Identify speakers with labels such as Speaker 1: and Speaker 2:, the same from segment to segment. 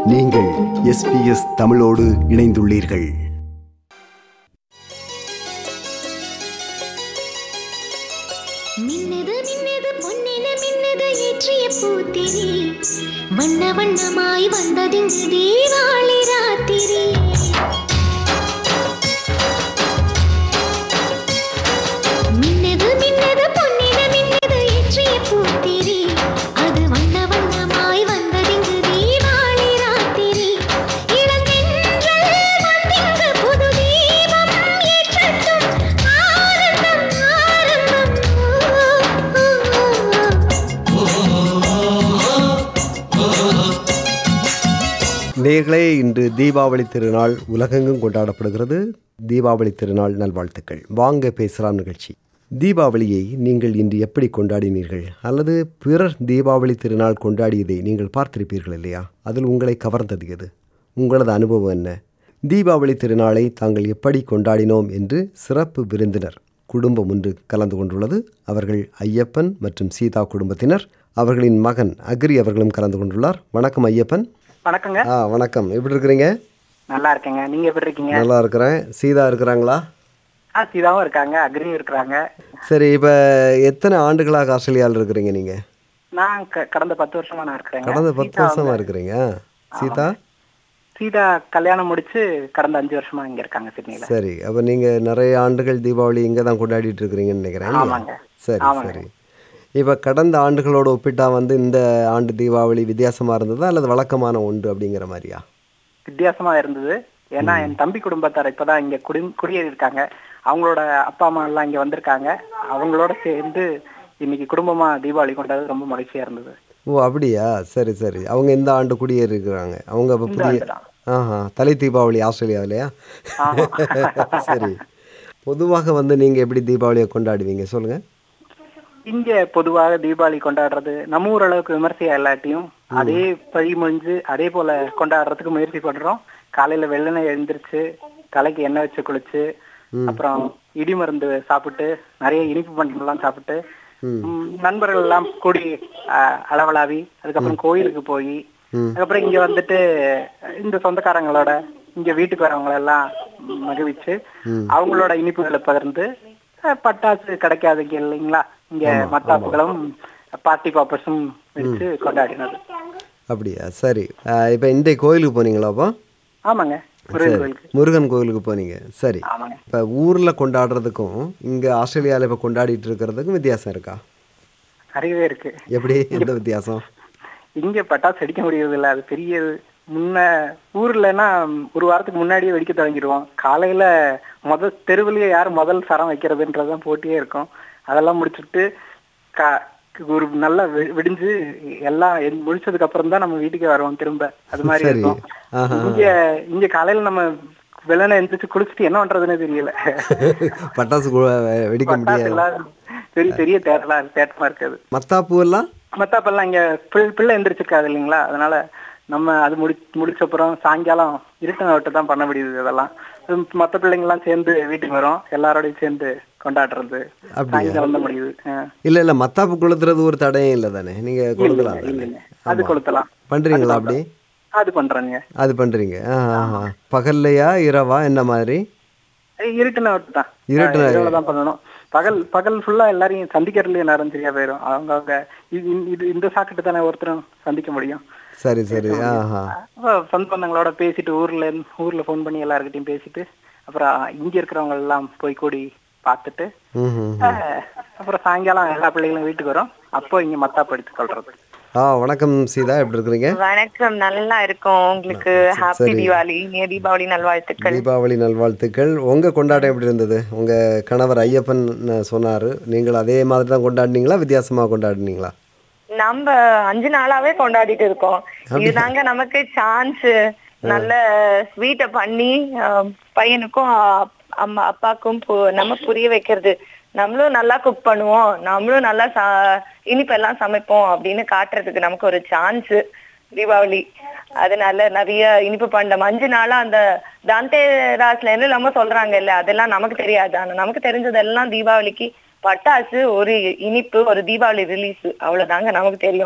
Speaker 1: நீங்கள் எஸ்பிஎஸ் தமிழோடு இணைந்துள்ளீர்கள்
Speaker 2: மின்னது மின்னது பொன்னின மின்னது ஏற்றிய பூத்திரி வண்ண வண்ணமாய் வந்ததிங்கு தீபாவளி ராத்திரி மின்னது மின்னது பொன்னின மின்னது ஏற்றிய பூத்திரி அது வண்ண வண்ணமாய் வந்ததிங்கு தீபாவளி ராத்திரி இளந்தென்றல் வந்திங்கு புது தீபம் ஏற்றட்டும் ஆனந்தம் ஆரம்பம் ஓ, ஓ, ஓ.
Speaker 1: நேர்களே இன்று தீபாவளி திருநாள் உலகெங்கும் கொண்டாடப்படுகிறது தீபாவளி திருநாள் நல்வாழ்த்துக்கள் வாங்க பேசலாம் நிகழ்ச்சி தீபாவளியை நீங்கள் இன்று எப்படி கொண்டாடினீர்கள் அல்லது பிறர் தீபாவளி திருநாள் கொண்டாடியதை நீங்கள் பார்த்திருப்பீர்கள் இல்லையா அதில் உங்களை கவர்ந்தது எது உங்களது அனுபவம் என்ன தீபாவளி திருநாளை தாங்கள் எப்படி கொண்டாடினோம் என்று சிறப்பு விருந்தினர் குடும்பம் ஒன்று கலந்து கொண்டுள்ளது அவர்கள் ஐயப்பன் மற்றும் சீதா குடும்பத்தினர் அவர்களின் மகன் அக்ரி அவர்களும் கலந்து கொண்டுள்ளார் வணக்கம் ஐயப்பன்
Speaker 3: வணக்கங்க
Speaker 1: ஆ வணக்கம் எப்படி இருக்கிறீங்க
Speaker 3: நல்லா இருக்கேங்க நீங்க எப்படி இருக்கீங்க
Speaker 1: நல்லா இருக்கிறேன் சீதா இருக்கிறாங்களா
Speaker 3: ஆ சீதாவும் இருக்காங்க அக்ரியும் இருக்கிறாங்க
Speaker 1: சரி இப்போ எத்தனை ஆண்டுகளாக ஆஸ்திரேலியாவில் இருக்கிறீங்க நீங்கள்
Speaker 3: நான் க- கடந்த பத்து வருஷமா நான் இருக்கிறேங்க
Speaker 1: கடந்த பத்து
Speaker 3: சீதா
Speaker 1: வருஷமா
Speaker 3: வந்து-
Speaker 1: இருக்கிறீங்க சீதா
Speaker 3: சீதா கல்யாணம் முடிச்சு கடந்த அஞ்சு வருஷமா இங்க இருக்காங்க சிட்னில
Speaker 1: சரி அப்போ நீங்கள் நிறைய ஆண்டுகள் தீபாவளி இங்கே தான் கொண்டாடிட்டு இருக்கிறீங்கன்னு நினைக்கிறேன் இல்லையா?
Speaker 3: ஆமாங்க.
Speaker 1: சரி
Speaker 3: ஆமாங்க.
Speaker 1: சரி இப்போ கடந்த ஆண்டுகளோடு ஒப்பிட்டா வந்து இந்த ஆண்டு தீபாவளி வித்தியாசமாக இருந்ததா அல்லது வழக்கமான ஒன்று அப்படிங்கிற மாதிரியா
Speaker 3: வித்தியாசமா இருந்தது ஏன்னா என் தம்பி குடும்பத்தார் இப்பதான் இங்க குடி குடியேறி இருக்காங்க அவங்களோட அப்பா அம்மா எல்லாம் இங்க வந்திருக்காங்க அவங்களோட சேர்ந்து இன்னைக்கு குடும்பமா தீபாவளி கொண்டாடுறது ரொம்ப மகிழ்ச்சியா இருந்தது
Speaker 1: ஓ அப்படியா சரி சரி அவங்க இந்த ஆண்டு குடியேறி இருக்கிறாங்க அவங்க இப்போ
Speaker 3: இந்த
Speaker 1: புதிய
Speaker 3: ஆண்டுதான்.
Speaker 1: ஆஹா தலை தீபாவளி ஆஸ்திரேலியாவிலையா
Speaker 3: ஆமா.
Speaker 1: சரி பொதுவாக வந்து நீங்கள் எப்படி தீபாவளியை கொண்டாடுவீங்க சொல்லுங்கள்
Speaker 3: இங்க பொதுவாக தீபாவளி கொண்டாடுறது நம்ம ஊர் அளவுக்கு விமர்சையா இல்லாட்டியும் அதே பழி மொழிஞ்சு அதே போல கொண்டாடுறதுக்கு முயற்சி பண்றோம் காலையில வெள்ளனை எழுந்திருச்சு தலைக்கு எண்ணெய் வச்சு குளிச்சு அப்புறம் இடி மருந்து சாப்பிட்டு நிறைய இனிப்பு பண்டங்கள்லாம் சாப்பிட்டு ம், நண்பர்கள் எல்லாம் கூடி அஹ், அளவலாவி அதுக்கப்புறம் கோயிலுக்கு போய் அதுக்கப்புறம் இங்க வந்துட்டு இந்த சொந்தக்காரங்களோட இங்க வீட்டுக்கு வரவங்க எல்லாம் மகிழ்விச்சு அவங்களோட இனிப்புகளை பகிர்ந்து அஹ், பட்டாசு கிடைக்காதுங்க இல்லைங்களா இங்க மத்தாப்புகளும் பார்ட்டி பாப்பர்ஸும் வச்சு கொண்டாடினது
Speaker 1: அப்படியா சரி இப்போ இன்றைய கோயிலுக்கு போனீங்களா அப்போ
Speaker 3: ஆமாங்க முருகன் கோயிலுக்கு
Speaker 1: முருகன் கோயிலுக்கு போனீங்க சரி
Speaker 3: ஆமாங்க
Speaker 1: இப்போ ஊரில் கொண்டாடுறதுக்கும் இங்கே ஆஸ்திரேலியாவில் இப்போ கொண்டாடிட்டு இருக்கிறதுக்கும் வித்தியாசம் இருக்கா
Speaker 3: நிறையவே இருக்கு
Speaker 1: எப்படி எந்த வித்தியாசம்
Speaker 3: இங்க பட்டாசு வெடிக்க முடியறது இல்ல அது பெரிய முன்ன ஊர்லன்னா ஒரு வாரத்துக்கு முன்னாடியே வெடிக்க தொடங்கிடுவோம் காலையில முத தெருவுலயே யார் முதல் சரம் வைக்கிறதுன்றதுதான் போட்டியே இருக்கும் அதெல்லாம் முடிச்சுட்டு கா- ஒரு நல்லா வெ- விடிஞ்சு எல்லாம் எ- முடிச்சதுக்கு அப்புறம் தான் நம்ம வீட்டுக்கு வருவோம் திரும்ப அது மாதிரி
Speaker 1: சரி.
Speaker 3: இருக்கும்
Speaker 1: ஆஹா.
Speaker 3: இங்க இங்க காலையில நம்ம வெள்ளனை எந்திரிச்சு குளிச்சுட்டு என்ன பண்றதுன்னு தெரியல
Speaker 1: பட்டாசு கு- வெடிக்க
Speaker 3: பட்டாசு
Speaker 1: முடியாது
Speaker 3: எல்லாம் பெரிய பெரிய தேட்டலா தேட்டமா இருக்குது
Speaker 1: மத்தாப்பூ எல்லாம்
Speaker 3: மத்தாப்பெல்லாம் இங்க பிள்ளை பிள்ளை எந்திரிச்சிருக்காது இல்லைங்களா அதனால நம்ம அது முடி முடிச்ச அப்புறம் சாயங்காலம் இருட்ட விட்டு தான் பண்ண முடியுது இதெல்லாம் இது மத்த பிள்ளைங்க எல்லாம் சேர்ந்து வீட்டுக்கு வரும் எல்லாரோடையும் சேர்ந்து கொண்டாடுறது
Speaker 1: அப்படியா?
Speaker 3: சாயங்காலம் தான் முடியுது ஆ.
Speaker 1: இல்லை இல்லை மத்தாப்பு கொளுத்துறது ஒரு தடையும் இல்லை தானே நீங்கள் கொளுத்தலாம் தானே
Speaker 3: இல்லைங்க அது கொளுத்தலாம்
Speaker 1: பண்ணுறீங்களா அப்படி
Speaker 3: அது பண்றேங்க
Speaker 1: அது பண்ணுறீங்க ஆ ஆ பகல்லையா இரவா என்ன மாதிரி
Speaker 3: இருட்டுன விட்டு தான்
Speaker 1: இருட்டுன-
Speaker 3: இரவுல தான் பண்ணணும் பகல் பகல் ஃபுல்லா எல்லாரையும் சந்திக்கிறதுலயே நேரம் சரியா போயிடும் அவங்க அவங்க இது இது இந்த சாக்கிட்டு தானே ஒருத்தரும் சந்திக்க முடியும்
Speaker 1: சரி சரி ஆஹா
Speaker 3: அப்ப சொந்த பந்தங்களோட பேசிட்டு ஊர்ல இருந்து- ஊர்ல ஃபோன் பண்ணி எல்லார்கிட்டயும் பேசிட்டு அப்புறம் இங்க இருக்கிறவங்க எல்லாம் போய் கூடி பார்த்துட்டு
Speaker 1: ம் ம்
Speaker 3: அஹ், அப்புறம் சாயங்காலம் எல்லா பிள்ளைகளும் வீட்டுக்கு வரும் அப்போ இங்க மத்தாப்பு எடுத்து கொள்றது
Speaker 1: ஆ வணக்கம் சீதா எப்படி இருக்கிறீங்க
Speaker 4: வணக்கம் நல்லா இருக்கும் உங்களுக்கு ஹாப்பி தீபாவளி இனிய தீபாவளி நல்வாழ்த்துக்கள்
Speaker 1: தீபாவளி நல்வாழ்த்துக்கள் உங்க கொண்டாட்டம் எப்படி இருந்தது உங்க கணவர் ஐயப்பன் ந- சொன்னாரு நீங்கள் அதே மாதிரி தான் கொண்டாடினீங்களா வித்தியாசமா கொண்டாடினீங்களா
Speaker 4: நம்ம அஞ்சு நாளாவே கொண்டாடிட்டு இருக்கோம் இதுதாங்க நமக்கு சான்ஸ் நல்ல ஸ்வீட்டை பண்ணி அஹ், பையனுக்கும் அப்- அம்மா அப்பாக்கும் பு- நம்ம புரிய வைக்கிறது நம்மளும் நல்லா குக் பண்ணுவோம் நம்மளும் நல்லா சா- இனிப்பெல்லாம் சமைப்போம் அப்படின்னு காட்டுறதுக்கு நமக்கு ஒரு சான்ஸ் தீபாவளி அதனால நிறைய இனிப்பு பண்டம் அஞ்சு நாளா அந்த தாந்தே ராஸ்ல இருந்து நம்ம சொல்றாங்க இல்ல அதெல்லாம் நமக்கு தெரியாது ஆனா நமக்கு தெரிஞ்சதெல்லாம் தீபாவளிக்கு பட்டாசு ஒரு இனிப்பு ஒரு தீபாவளி ரிலீஸ் அவ்வளவுதாங்க நமக்கு தெரியும்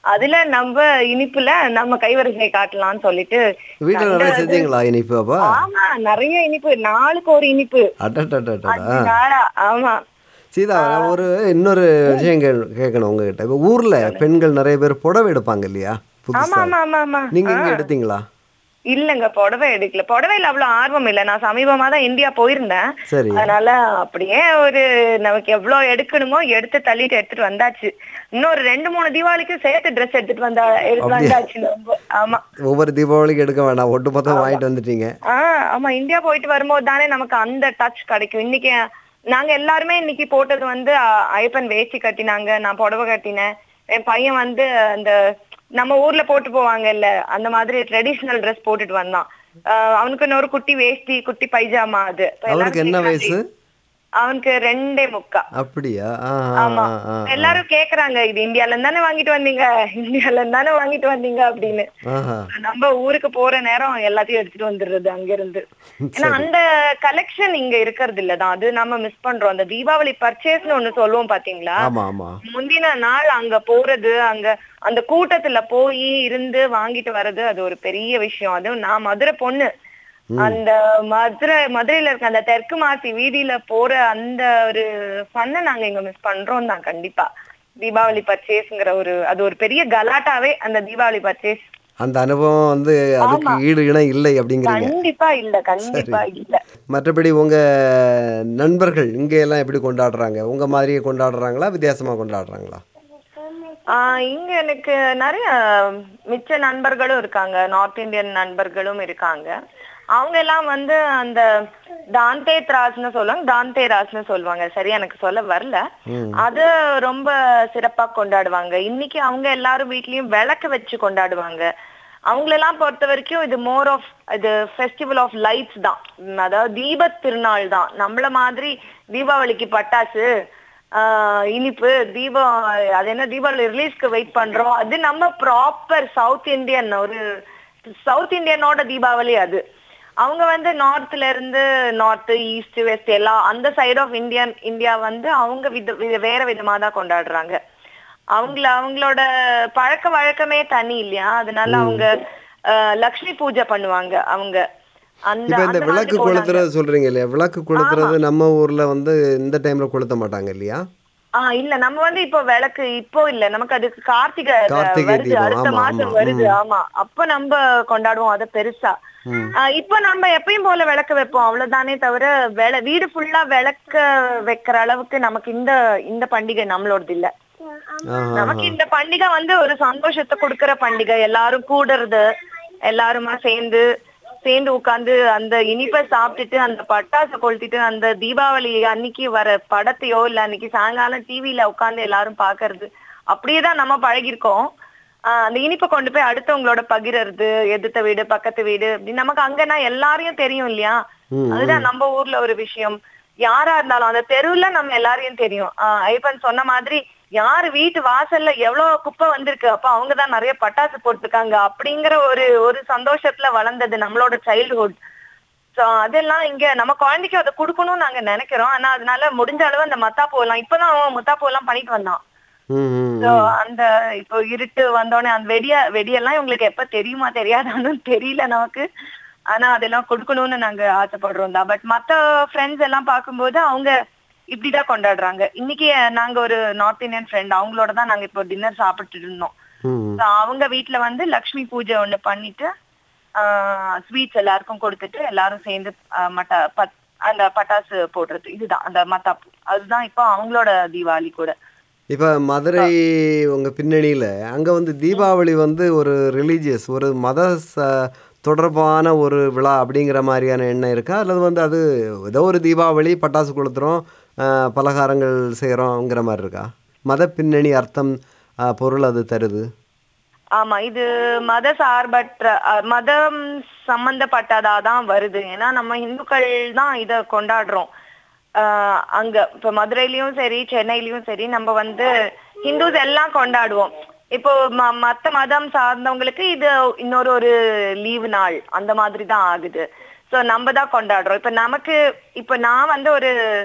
Speaker 4: அதுல நம்ம இனிப்புல நம்ம கைவரிசை காட்டலாம்னு சொல்லிட்டு
Speaker 1: வீட்டில் நிறைய செஞ்சீங்களா இனிப்பு அப்போ
Speaker 4: ஆமா நிறைய இனிப்பு நாளுக்கு ஒரு இனிப்பு
Speaker 1: அடடடடடா
Speaker 4: அஞ்சு நாளா ஆமா
Speaker 1: சீதா நான் ஒரு இன்னொரு விஷயம் கே கேட்கணும் உங்ககிட்ட இப்போ ஊரில் பெண்கள் நிறைய பேர் புடவை எடுப்பாங்க இல்லையா
Speaker 4: ஆமா
Speaker 1: புதுசா
Speaker 4: ஆமா ஆமா ஆமா
Speaker 1: நீங்கள் இங்கே எடுத்தீங்களா
Speaker 4: இல்லங்க புடவை எடுக்கல புடவையில அவ்வளவு ஆர்வம் இல்ல நான் சமீபமா தான் இந்தியா போயிருந்தேன்
Speaker 1: சரி
Speaker 4: அதனால அப்படியே ஒரு நமக்கு எவ்வளவு எடுக்கணுமோ எடுத்து தள்ளிட்டு எடுத்துட்டு வந்தாச்சு இன்னொரு ரெண்டு மூணு தீபாவளிக்கு சேர்த்து ட்ரெஸ் எடுத்துட்டு வந்தா எடுத்து வந்தாச்சு நம்ம ஆமா
Speaker 1: ஒவ்வொரு தீபாவளிக்கு எடுக்க வேண்டாம் ஒட்டு மொத்தம் வாங்கிட்டு வந்துட்டீங்க
Speaker 4: ஆஹ் ஆமா இந்தியா போயிட்டு வரும்போது தானே நமக்கு அந்த டச் கிடைக்கும் இன்னைக்கு நாங்க எல்லாருமே இன்னைக்கு போட்டது வந்து அ- ஐயப்பன் வேஷ்டி கட்டினாங்க நான் புடவை கட்டினேன் என் பையன் வந்து அந்த நம்ம ஊர்ல போட்டு போவாங்கல்ல அந்த மாதிரி ட்ரெடிஷனல் ட்ரெஸ் போட்டுட்டு வந்தான் ஆஹ் அவனுக்கு இன்னொரு குட்டி வேஷ்டி குட்டி பைஜாமா அது இப்ப
Speaker 1: அவருக்கு
Speaker 4: எல்லாரும்
Speaker 1: என்ன
Speaker 4: கேக்குறாங்க,
Speaker 1: வயசு
Speaker 4: அவனுக்கு ரெண்டே முக்கா
Speaker 1: அப்படியா ஆ ஆ,
Speaker 4: ஆமா
Speaker 1: ஆ, ஆ.
Speaker 4: எல்லாரும் கேக்குறாங்க இது இந்தியால இருந்து தானே வாங்கிட்டு வந்தீங்க இந்தியால இருந்து தானே வாங்கிட்டு வந்தீங்க அப்படின்னு
Speaker 1: ஆஹா
Speaker 4: நம்ம ஊருக்கு போற நேரம் எல்லாத்தையும் எடுத்துட்டு வந்துடுறது அங்க இருந்து ஏன்னா அந்த கலெக்ஷன் இங்க இருக்கிறது இல்லதான் அது நம்ம மிஸ் பண்றோம் அந்த தீபாவளி பர்ச்சேஸ்னு ஒண்ணு சொல்லுவோம் பாத்தீங்களா
Speaker 1: ஆமா ஆமா
Speaker 4: முந்தின நாள் அங்க போறது அங்க அந்த கூட்டத்துல போய் இருந்து வாங்கிட்டு வர்றது அது ஒரு பெரிய விஷயம் அதுவும் நான் மதுரை பொண்ணு அந்த மதுரை மதுரையில இருக்க அந்த தெற்கு மாசி வீதியில போற அந்த ஒரு ஃபன்னை நாங்க இங்க மிஸ் பண்றோம் தான் கண்டிப்பா தீபாவளி பர்ச்சேஸ்ங்கிற ஒரு அது ஒரு பெரிய கலாட்டாவே அந்த தீபாவளி பர்ச்சேஸ்
Speaker 1: அந்த அனுபவம் வந்து அதுக்கு ஈடு இணை இல்லை அப்படிங்கிறீங்க
Speaker 4: கண்டிப்பா இல்ல கண்டிப்பா இல்ல
Speaker 1: மற்றபடி உங்க நண்பர்கள் இங்க எல்லாம் எப்படி கொண்டாடுறாங்க உங்க மாதிரியே கொண்டாடுறாங்களா வித்தியாசமா கொண்டாடுறாங்களா
Speaker 4: ஆஹ் இங்க எனக்கு நிறைய மிச்ச நண்பர்களும் இருக்காங்க நார்த் இந்தியன் நண்பர்களும் இருக்காங்க அவங்க எல்லாம் வந்து அந்த தாந்தே திராஸ்னு சொல்லுவாங்க தாந்தே ராஸ்னு சொல்லுவாங்க சரி எனக்கு சொல்ல வரல அது ரொம்ப சிறப்பா கொண்டாடுவாங்க இன்னைக்கு அவங்க எல்லாரும் வீட்லயும் விளக்கு வச்சு கொண்டாடுவாங்க அவங்களெல்லாம் பொறுத்த வரைக்கும் இது மோர் ஆஃப் இது ஃபெஸ்டிவல் ஆஃப் லைட்ஸ் தான் உம் அதாவது தீபத் திருநாள் தான் நம்மள மாதிரி தீபாவளிக்கு பட்டாசு ஆஹ் இனிப்பு தீபம் அது என்ன தீபாவளி ரிலீஸ்க்கு வெயிட் பண்றோம் அது நம்ம ப்ராப்பர் சவுத் இந்தியன் ஒரு சவுத் இந்தியனோட தீபாவளி அது அவங்க வந்து நார்த்ல இருந்து நார்த் ஈஸ்ட் வெஸ்ட் எல்லாம் அந்த சைடு ஆஃப் இந்தியன் இந்தியா வந்து அவங்க வித வித- வேற விதமா தான் கொண்டாடுறாங்க அவங்கள அவங்களோட பழக்க வழக்கமே தனி இல்லையா அதனால அவங்க ஆஹ் லக்ஷ்மி பூஜை பண்ணுவாங்க அவங்க அந்த
Speaker 1: இப்ப இந்த
Speaker 4: அந்த
Speaker 1: விளக்கு
Speaker 4: மாதிரி போனாங்க.
Speaker 1: கொளுத்துறது சொல்றீங்க இல்லையா விளக்கு கொளுத்துறது நம்ம ஊர்ல வந்து இந்த டைம்ல கொளுத்த மாட்டாங்க இல்லையா
Speaker 4: ஆ இல்ல நம்ம வந்து இப்போ விளக்கு இப்போ இல்ல நமக்கு அதுக்கு கார்த்திகை
Speaker 1: கார்த்திகை
Speaker 4: வருது
Speaker 1: தீபம்,
Speaker 4: அடுத்த
Speaker 1: ஆமா,
Speaker 4: மாசம்
Speaker 1: ஆமா,
Speaker 4: வருது ஆமா அப்ப நம்ம கொண்டாடுவோம் அத பெருசா ஆ, இப்ப நம்ம எப்பயும் போல விளக்கு வைப்போம் அவ்வளவுதானே தவிர விள வீடு ஃபுல்லா விளக்க வைக்கிற அளவுக்கு நமக்கு இந்த இந்த பண்டிகை நம்மளோடது இல்ல
Speaker 1: ஆஹா
Speaker 4: நமக்கு இந்த பண்டிகை வந்து ஒரு சந்தோஷத்தை கொடுக்கிற பண்டிகை எல்லாரும் கூடுறது எல்லாருமா சேர்ந்து சேர்ந்து உட்கார்ந்து அந்த இனிப்பை சாப்பிட்டுட்டு அந்த பட்டாசை கொளுத்திட்டு அந்த தீபாவளி அன்னைக்கு வர படத்தையோ இல்ல அன்னைக்கு சாயங்காலம் டிவில உட்கார்ந்து எல்லாரும் பாக்குறது அப்படியேதான் நம்ம பழகிருக்கோம் ஆஹ் அந்த இனிப்பை கொண்டு போய் அடுத்தவங்களோட பகிரறது எதிர்த்த வீடு பக்கத்து வீடு அப்படி நமக்கு அங்கன்னா எல்லாரையும் தெரியும் இல்லையா அதுதான் நம்ம ஊர்ல ஒரு விஷயம் யாரா இருந்தாலும் அந்த தெருவுல நம்ம எல்லாரையும் தெரியும் ஆஹ் ஐயப்பன் சொன்ன மாதிரி யாரு வீட்டு வாசல்ல எவ்வளவு குப்பை வந்திருக்கு அப்ப அவங்கதான் நிறைய பட்டாசு போட்டிருக்காங்க அப்படிங்கிற ஒரு ஒரு சந்தோஷத்துல வளர்ந்தது நம்மளோட சைல்ட்ஹுட் சோ அதெல்லாம் இங்க நம்ம குழந்தைக்கு அதை கொடுக்கணும்னு நாங்க நினைக்கிறோம் ஆனா அதனால முடிஞ்ச அளவு அந்த மத்தாப்பூ எல்லாம் இப்பதான் அவன் மத்தாப்பூ எல்லாம் பண்ணிட்டு வந்தான்
Speaker 1: ம், ம்,
Speaker 4: So, அந்த இப்போ இருட்டு வந்தோடனே அந்த வெடிய வெடியெல்லாம் இவங்களுக்கு எப்ப தெரியுமா தெரியாதான்னு தெரியல நமக்கு ஆனா அதெல்லாம் கொடுக்கணும்னு நாங்க ஆசைப்படுறோம் தான் பட் மத்த ஃப்ரெண்ட்ஸ் எல்லாம் பார்க்கும்போது அவங்க இப்படிதான் கொண்டாடுறாங்க இன்னைக்கு நாங்க ஒரு நார்த் இந்தியன் ஃப்ரெண்ட் அவங்களோட தான் நாங்க இப்போ டின்னர் சாப்பிட்டு இருந்தோம்
Speaker 1: ம், ம்.
Speaker 4: So, அவங்க வீட்ல வந்து லக்ஷ்மி பூஜை ஒண்ணு பண்ணிட்டு ஸ்வீட்ஸ் எல்லாருக்கும் கொடுத்துட்டு எல்லாரும் சேர்ந்து ஆஹ் மட்டா பட் அந்த பட்டாசு போடுறது இதுதான் அந்த மத்தாப்பு அதுதான் இப்போ அவங்களோட தீபாவளி கூட
Speaker 1: இப்போ மதுரை உங்க பின்னணியில் அங்கே வந்து தீபாவளி வந்து ஒரு ரிலீஜியஸ் ஒரு மத ச தொடர்பான ஒரு விழா அப்படிங்கிற மாதிரியான எண்ணம் இருக்கா அல்லது வந்து அது ஏதோ ஒரு தீபாவளி பட்டாசு கொளுத்துறோம் அஹ், பலகாரங்கள் செய்கிறோங்கிற மாதிரி இருக்கா மத பின்னணி அர்த்தம் அஹ், பொருள் அது தருது
Speaker 4: ஆமா இது மத சார்பற்ற அஹ், மதம் சம்பந்தப்பட்டதா தான் வருது ஏன்னா நம்ம இந்துக்கள் தான் இத கொண்டாடுறோம் ஆஹ் அங்க இப்ப மதுரையிலயும் சரி சென்னையிலயும் சரி நம்ம வந்து ஹிந்துஸ் எல்லாம் கொண்டாடுவோம் இப்போ ம- மத்த மதம் சார்ந்தவங்களுக்கு இது இன்னொரு ஒரு லீவு நாள் அந்த மாதிரி தான் ஆகுது சோ நம்ம தான் கொண்டாடுறோம் இப்ப நமக்கு இப்ப நான் வந்து ஒரு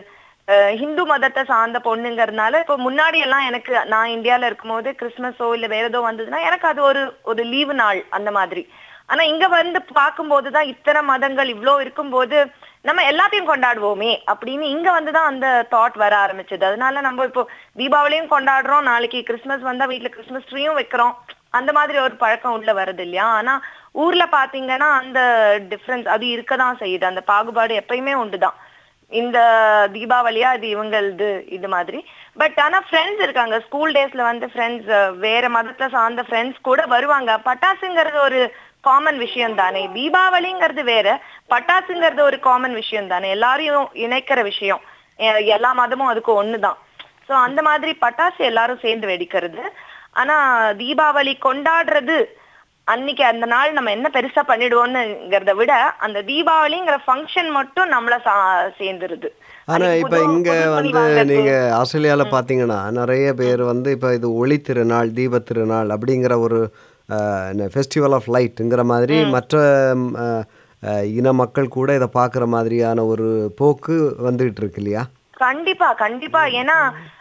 Speaker 4: அஹ், ஹிந்து மதத்தை சார்ந்த பொண்ணுங்கிறதுனால இப்போ முன்னாடி எல்லாம் எனக்கு நான் இந்தியால இருக்கும்போது கிறிஸ்மஸோ இல்ல வேற ஏதோ வந்ததுன்னா எனக்கு அது ஒரு ஒரு லீவு நாள் அந்த மாதிரி ஆனா இங்க வந்து பார்க்கும்போதுதான் இத்தனை மதங்கள் இவ்ளோ இருக்கும்போது நம்ம எல்லாத்தையும் கொண்டாடுவோமே அப்படின்னு இங்க வந்துதான் அந்த தாட் வர ஆரம்பிச்சது அதனால நம்ம இப்போ தீபாவளியும் கொண்டாடுறோம் நாளைக்கு கிறிஸ்மஸ் வந்தா வீட்ல கிறிஸ்மஸ் ட்ரீயும் வைக்கிறோம் அந்த மாதிரி ஒரு பழக்கம் உள்ள வருது இல்லையா ஆனா ஊர்ல பாத்தீங்கன்னா அந்த டிஃபரன்ஸ் அது இருக்கதான் செய்யுது அந்த பாகுபாடு எப்பயுமே உண்டுதான் இந்த தீபாவளியா இது இவங்களது இது மாதிரி பட் ஆனா ஃப்ரெண்ட்ஸ் இருக்காங்க ஸ்கூல் டேஸ்ல வந்து ஃப்ரெண்ட்ஸ் வேற மதத்தை சார்ந்த ஃப்ரெண்ட்ஸ் கூட வருவாங்க பட்டாசுங்கிறது ஒரு காமன் விஷயம் தானே தீபாவளிங்கிறது வேற பட்டாசுங்கிறது ஒரு காமன் விஷயம் தானே எல்லாரையும் இணைக்கிற விஷயம் எ- எல்லா மதமும் அதுக்கு ஒண்ணுதான் சோ அந்த மாதிரி பட்டாசு எல்லாரும் சேர்ந்து வெடிக்கிறது ஆனா தீபாவளி கொண்டாடுறது அன்னைக்கு அந்த நாள் நம்ம என்ன பெருசா பண்ணிடுவோம்னுங்கிறத விட அந்த தீபாவளிங்கிற ஃபங்க்ஷன் மட்டும் நம்மள சா- சேர்ந்துருது
Speaker 1: ஆனா
Speaker 4: அன்னைக்கு
Speaker 1: இப்ப
Speaker 4: புது-
Speaker 1: இங்க
Speaker 4: புது துணி
Speaker 1: வந்து
Speaker 4: வாங்குறது.
Speaker 1: நீங்க ஆஸ்திரேலியால பாத்தீங்கன்னா நிறைய பேர் வந்து இப்ப இது ஒளி திருநாள் தீப திருநாள் அப்படிங்கிற ஒரு ஃபெஸ்டிவல் ஆஃப் லைட்டுங்கிற மாதிரி மற்ற ம், அஹ், அஹ், இன மக்கள் கூட இதை பார்க்குற மாதிரியான ஒரு போக்கு வந்துகிட்டு இருக்கு இல்லையா
Speaker 4: கண்டிப்பா கண்டிப்பா ஏன்னா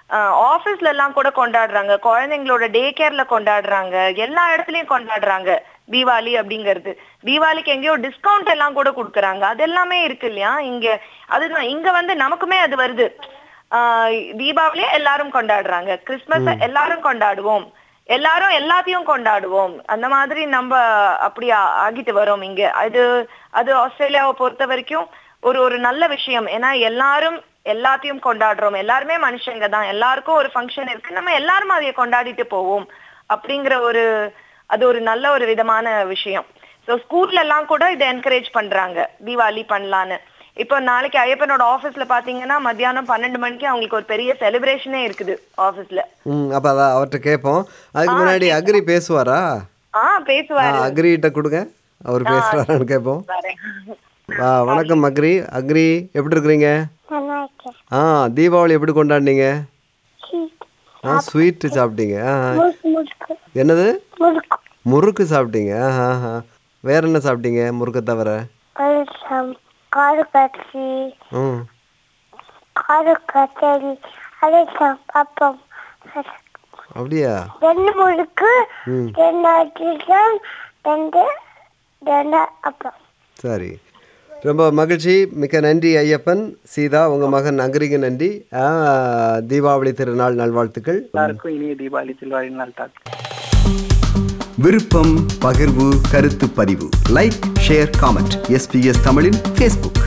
Speaker 4: ஆபீஸ்ல எல்லாம் கூட கொண்டாடுறாங்க குழந்தைங்களோட டே கேர்ல கொண்டாடுறாங்க எல்லா இடத்துலயும் கொண்டாடுறாங்க தீபாவளி அப்படிங்கிறது தீபாவளிக்கு எங்கேயோ டிஸ்கவுண்ட் எல்லாம் கூட கொடுக்கறாங்க அது எல்லாமே இருக்கு இல்லையா இங்க அதுதான் இங்க வந்து நமக்குமே அது வருது ஆஹ் தீபாவளியை எல்லாரும் கொண்டாடுறாங்க கிறிஸ்மஸ் எல்லாரும் கொண்டாடுவோம் எல்லாரும் எல்லாத்தையும் கொண்டாடுவோம் அந்த மாதிரி நம்ம அப்படி ஆ- ஆகிட்டு வரோம் இங்க அது அது ஆஸ்திரேலியாவை பொறுத்த வரைக்கும் ஒரு ஒரு நல்ல விஷயம் ஏன்னா எல்லாரும் எல்லாத்தையும் கொண்டாடுறோம் எல்லாருமே மனுஷங்க தான் எல்லாருக்கும் ஒரு ஃபங்க்ஷன் இருக்கு நம்ம எல்லாரும் அதைய கொண்டாடிட்டு போவோம் அப்படிங்கிற ஒரு அது ஒரு நல்ல ஒரு விதமான விஷயம் ஸோ ஸ்கூல்ல எல்லாம் கூட இதை என்கரேஜ் பண்றாங்க தீபாவளி பண்ணலான்னு இப்போ நாளைக்கு ஐயப்பனோட ஆபீஸ்ல பாத்தீங்கன்னா மத்தியானம் பன்னெண்டு மணிக்கு அவங்களுக்கு ஒரு பெரிய செலிப்ரேஷனே இருக்குது ஆபீஸ்ல
Speaker 1: ம் அப்போ அதான் அவர்கிட்ட கேட்போம் அதுக்கு முன்னாடி அக்ரி பேசுவாரா
Speaker 4: ஆ பேசுவாரு
Speaker 1: அக்ரிகிட்ட கொடுங்க அவர் பேசுகிறாரான்னு கேட்போம்
Speaker 4: வரேன்.
Speaker 1: ஆ வணக்கம் அக்ரி அக்ரி எப்படி இருக்கிறீங்க ஆ தீபாவளி எப்படி கொண்டாடினீங்க ஆ ஸ்வீட்டு சாப்பிட்டீங்க ஆ ஆ. என்னது முறுக்கு சாப்பிட்டீங்க ஆஹா ஆஹா. வேற என்ன சாப்பிட்டீங்க முறுக்கை தவிர
Speaker 5: காடு கட்சி
Speaker 1: ம்
Speaker 5: காடு கச்சேரி அழைச்சோம் பாப்போம்
Speaker 1: அப்படியா
Speaker 5: ரெண்டு முழுக்கு
Speaker 1: ம்
Speaker 5: ரெண்டு அதிகம் ரெண்டு ரெண்டு அப்பம்
Speaker 1: சரி ரொம்ப மகிழ்ச்சி மிக்க நன்றி ஐயப்பன் சீதா உங்கள் மகன் அக்ரிக்கு நன்றி ஆ, தீபாவளி திருநாள் நல்வாழ்த்துக்கள்
Speaker 3: எல்லாருக்கும் இனிய தீபாவளி திருவாழி நாள் தாக்கு
Speaker 6: விருப்பம் பகிர்வு கருத்து பதிவு லைக் ஷேர் காமெண்ட் எஸ்பிஎஸ் தமிழின் ஃபேஸ்புக்